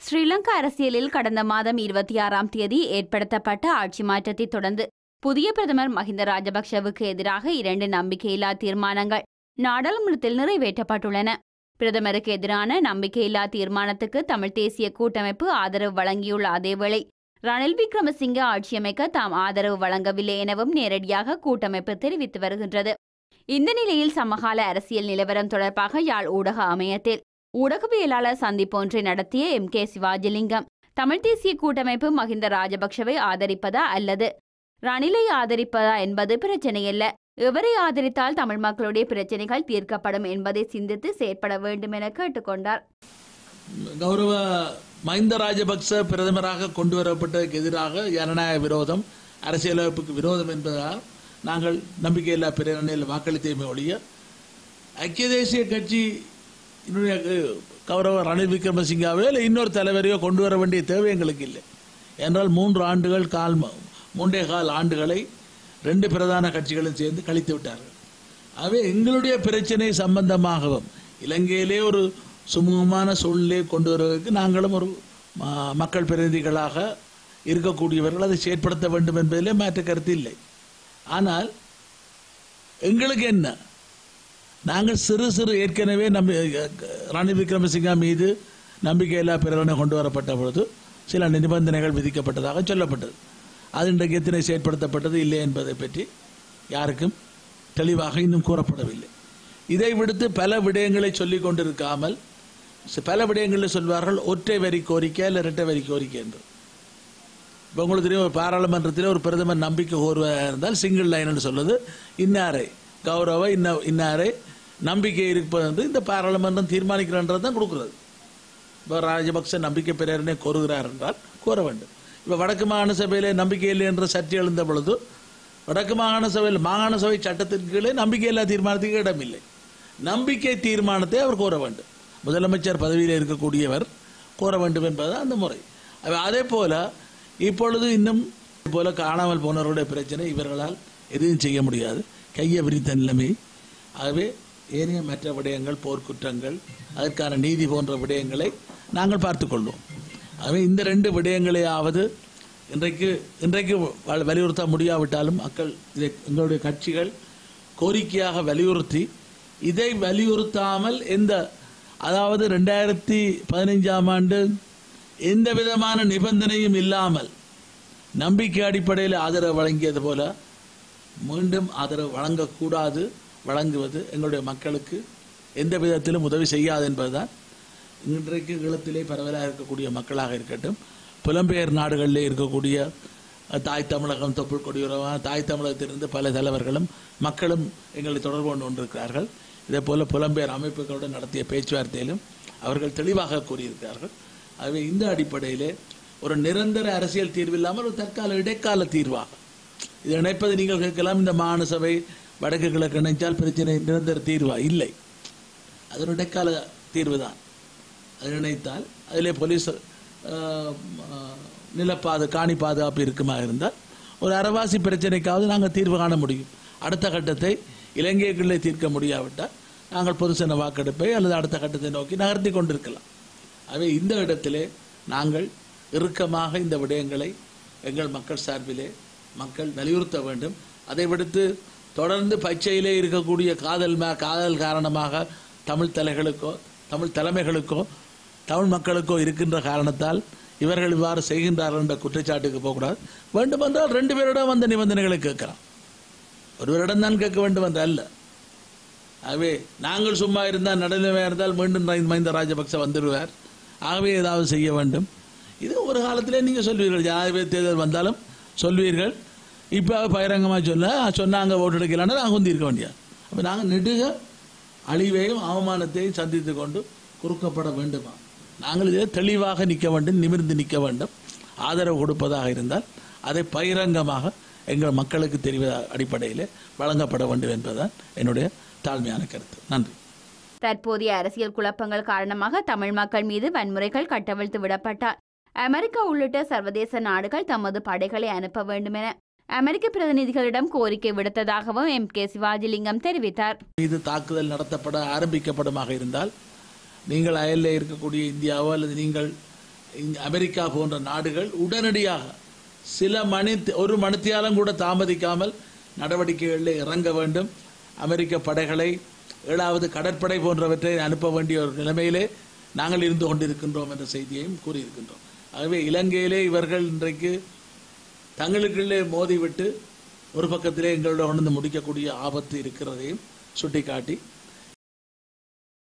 ஸ்ரீலங்கா அரசியலில் கடந்த மாதம் இருபத்தி ஆறாம் தேதி ஏற்படுத்தப்பட்ட ஆட்சி மாற்றத்தை தொடர்ந்து புதிய பிரதமர் மஹிந்த ராஜபக்ஷவுக்கு எதிராக இரண்டு நம்பிக்கையில்லா தீர்மானங்கள் நாடாளுமன்றத்தில் நிறைவேற்றப்பட்டுள்ளன பிரதமருக்கு எதிரான நம்பிக்கையில்லா தீர்மானத்துக்கு தமிழ் தேசிய கூட்டமைப்பு ஆதரவு வழங்கியுள்ள அதேவேளை ரணில் விக்ரமசிங்க ஆட்சியமைக்க தாம் ஆதரவு வழங்கவில்லை எனவும் நேரடியாக கூட்டமைப்பு தெரிவித்து வருகின்றது இந்த நிலையில் சமகால அரசியல் நிலவரம் தொடர்பாக யாழ் ஊடக அமையத்தில் ஊடகவியலாளர் சந்திப்பொன்றை நடத்திய எம் கே சிவாஜிலிங்கம் தமிழ் தேசிய கூட்டமைப்பு மஹிந்த ராஜபக்ஷவை ஆதரிப்பதா அல்லது ரணிலை ஆதரிப்பதா என்பது பிரச்சனையல்ல எவரை ஆதரித்தால் தமிழ் மக்களுடைய பிரச்சனைகள் தீர்க்கப்படும் என்பதை சிந்தித்து செயற்பட வேண்டும் என கேட்டுக்கொண்டார் கௌரவ மஹிந்த ராஜபக்ச பிரதமராக கொண்டு வரப்பட்டதற்கு எதிராக ஜனநாயக விரோதம் அரசியலமைப்புக்கு விரோதம் என்பதால் நாங்கள் நம்பிக்கையில்லா பிரேரணையில் வாக்களித்தேமே ஒழிய ஐக்கிய தேசிய கட்சி என்னுடைய கௌரவ ரணில் விக்ரமசிங்காவோ இல்லை இன்னொரு தலைவரையோ கொண்டு வர வேண்டிய தேவை எங்களுக்கு இல்லை என்றால் மூன்று ஆண்டுகள் கால் ம- மூன்றே கால் ஆண்டுகளை ரெண்டு பிரதான கட்சிகளும் சேர்ந்து கழித்து விட்டார்கள் ஆகவே எங்களுடைய பிரச்சனை சம்பந்தமாகவும் இலங்கையிலே ஒரு சுமூகமான சூழ்நிலையை கொண்டு வருவதற்கு நாங்களும் ஒரு ம- மக்கள் பிரதிநிதிகளாக இருக்கக்கூடியவர்கள் அதை செயற்படுத்த வேண்டும் என்பதிலே மாற்று கருத்து இல்லை ஆனால் எங்களுக்கு என்ன நாங்கள் சிறு சிறு ஏற்கனவே நம்பி ரணில் விக்ரமசிங்கா மீது நம்பிக்கையில்லா பிரகடனை கொண்டு வரப்பட்ட பொழுது சில நிபந்தனைகள் விதிக்கப்பட்டதாக சொல்லப்பட்டது அது இன்றைக்கு எத்தனை செயற்படுத்தப்பட்டது இல்லை என்பதை பற்றி யாருக்கும் தெளிவாக இன்னும் கூறப்படவில்லை இதை விடுத்து பல விடயங்களை சொல்லிக் கொண்டிருக்காமல் சி- பல விடயங்களில் சொல்வார்கள் ஒற்றை வரி கோரிக்கை இல்லை இரட்டை வரி கோரிக்கை என்று இப்போ உங்களுக்கு தெரியும் ஒரு பாராளுமன்றத்தில் ஒரு பிரதமர் நம்பிக்கை கோருவதாக இருந்தால் சிங்கிள் லைன் சொல்லுது இன்னாரை கௌரவ இன்ன இன்னாரை நம்பிக்கை இருப்பது என்று இந்த பாராளுமன்றம் தீர்மானிக்கிறன்றது தான் கொடுக்குறது இப்போ ராஜபக்ச நம்பிக்கை பிரேரணை கோருகிறார் என்றால் கோர வேண்டும் இப்போ வடக்கு மாகாண சபையிலே நம்பிக்கை இல்லை என்ற சர்ச்சை எழுந்த பொழுது வடக்கு மாகாண சபையில் மாகாண சபை சட்டத்தின் கீழே நம்பிக்கையில்லா தீர்மானத்துக்கு இடமில்லை நம்பிக்கை தீர்மானத்தை அவர் கோர வேண்டும் முதலமைச்சர் பதவியில் இருக்கக்கூடியவர் கோர வேண்டும் என்பதுதான் அந்த முறை அப்ப அதே போல இப்பொழுது இன்னும் இது போல காணாமல் போனவருடைய பிரச்சனை இவர்களால் எதுவும் செய்ய முடியாது கையை விரித்த நிலைமை ஆகவே ஏனைய மற்ற விடயங்கள் போர்க்குற்றங்கள் அதற்கான நீதி போன்ற விடயங்களை நாங்கள் பார்த்துக்கொள்வோம் ஆகவே இந்த ரெண்டு விடயங்களையாவது இன்றைக்கு இன்றைக்கு வ- வலியுறுத்த முடியாவிட்டாலும் மக்கள் இதை எங்களுடைய கட்சிகள் கோரிக்கையாக வலியுறுத்தி இதை வலியுறுத்தாமல் எந்த அதாவது ரெண்டாயிரத்தி பதினைஞ்சாம் ஆண்டு எந்த விதமான நிபந்தனையும் இல்லாமல் நம்பிக்கை அடிப்படையில் ஆதரவு வழங்கியது போல மீண்டும் ஆதரவு வழங்கக்கூடாது வழங்குவது எங்களுடைய மக்களுக்கு எந்த விதத்திலும் உதவி செய்யாது என்பதுதான் இன்றைக்கு ஈழத்திலே பரவலாக இருக்கக்கூடிய மக்களாக இருக்கட்டும் புலம்பெயர் நாடுகளிலே இருக்கக்கூடிய அஹ், தாய் தமிழகம் தொப்புள் கொடியுறவான தாய் தமிழகத்திலிருந்து பல தலைவர்களும் மக்களும் எங்களை தொடர்பு கொண்டு கொண்டிருக்கிறார்கள் இதே போல புலம்பெயர் அமைப்புகளுடன் நடத்திய பேச்சுவார்த்தையிலும் அவர்கள் தெளிவாக கூறியிருக்கிறார்கள் ஆகவே இந்த அடிப்படையிலே ஒரு நிரந்தர அரசியல் தீர்வு இல்லாமல் ஒரு தற்கால இடைக்கால தீர்வாக இது இணைப்பது நீங்கள் கேட்கலாம் இந்த மாகாண சபை வடக்கு கிழக்கு இணைச்சால் பிரச்சனை நிரந்தர தீர்வா இல்லை அது ஒரு இடைக்கால தீர்வு தான் அது நினைத்தால் அதிலே போலீஸ் அஹ், அஹ், நிலப்பாது காணி பாதுகாப்பு இருக்குமா இருந்தால் ஒரு அரவாசி பிரச்சனைக்காவது நாங்கள் தீர்வு காண முடியும் அடுத்த கட்டத்தை இலங்கைக்குள்ளே தீர்க்க முடியாவிட்டால் நாங்கள் பொதுசன வாக்கெடுப்பை அல்லது அடுத்த கட்டத்தை நோக்கி நகர்த்தி கொண்டிருக்கலாம் ஆகவே இந்த இடத்திலே நாங்கள் இறுக்கமாக இந்த விடயங்களை எங்கள் மக்கள் சார்பிலே மக்கள் வலியுறுத்த வேண்டும் அதை விடுத்து தொடர்ந்து பச்சையிலே இருக்கக்கூடிய காதல் மா- காதல் காரணமாக தமிழ் தலைகளுக்கோ தமிழ் தலைமைகளுக்கோ தமிழ் மக்களுக்கோ இருக்கின்ற காரணத்தால் இவர்கள் இவ்வாறு செய்கின்றார்கள் என்ற குற்றச்சாட்டுக்கு போகக்கூடாது வேண்டுமென்றால் ரெண்டு பேரிடம் அந்த நிபந்தனைகளை கேட்கலாம் ஒருவரிடம் தான் கேட்க வேண்டும் என்று அல்ல ஆகவே நாங்கள் சும்மா இருந்தால் நடுநிலைமையாக இருந்தால் மீண்டும் ரை- மஹிந்த ராஜபக்ச வந்துடுவார் ஆகவே ஏதாவது செய்ய வேண்டும் இது ஒரு காலத்திலே நீங்கள் சொல்வீர்கள் ஜனாதிபதி தேர்தல் வந்தாலும் சொல்வீர்கள் இப்போ பகிரங்கமாக சொல்ல சொன்னாங்க ஓட்டு எடுக்கலான்னு நாங்கள் வந்து இருக்க வேண்டியது அப்போ நாங்கள் நெடுக அழிவையும் அவமானத்தையும் சந்தித்து கொண்டு குறுக்கப்பட வேண்டுமா நாங்கள் இதில் தெளிவாக நிற்க வேண்டும் நிமிர்ந்து நிற்க வேண்டும் ஆதரவு கொடுப்பதாக இருந்தால் அதை பகிரங்கமாக எங்கள் மக்களுக்கு தெரிவ அடிப்படையில் வழங்கப்பட வேண்டும் என்பதுதான் என்னுடைய தாழ்மையான கருத்து நன்றி தற்போதைய அரசியல் குழப்பங்கள் காரணமாக தமிழ் மக்கள் மீது வன்முறைகள் கட்டவிழ்த்து விடப்பட்டால் அமெரிக்கா உள்ளிட்ட சர்வதேச நாடுகள் தமது படைகளை அனுப்ப வேண்டும் என அமெரிக்க பிரதிநிதிகளிடம் கோரிக்கை விடுத்ததாகவும் எம் கே சிவாஜிலிங்கம் தெரிவித்தார் மீது தாக்குதல் நடத்தப்பட ஆரம்பிக்கப்படுமாக இருந்தால் நீங்கள் அயலில் இருக்கக்கூடிய இந்தியாவோ அல்லது நீங்கள் இங்க அமெரிக்கா போன்ற நாடுகள் உடனடியாக சில மணி ஒரு மணித்தியாலம் கூட தாமதிக்காமல் நடவடிக்கைகளில் இறங்க வேண்டும் அமெரிக்க படைகளை ஏழாவது கடற்படை போன்றவற்றை அனுப்ப வேண்டிய ஒரு நிலைமையிலே நாங்கள் இருந்து கொண்டிருக்கின்றோம் என்ற செய்தியையும் கூறியிருக்கின்றோம் ஆகவே இலங்கையிலே இவர்கள் இன்றைக்கு தங்களுக்குள்ளே மோதிவிட்டு ஒரு பக்கத்திலே எங்களோட கொண்டு வந்து முடிக்கக்கூடிய ஆபத்து இருக்கிறதையும் சுட்டிக்காட்டி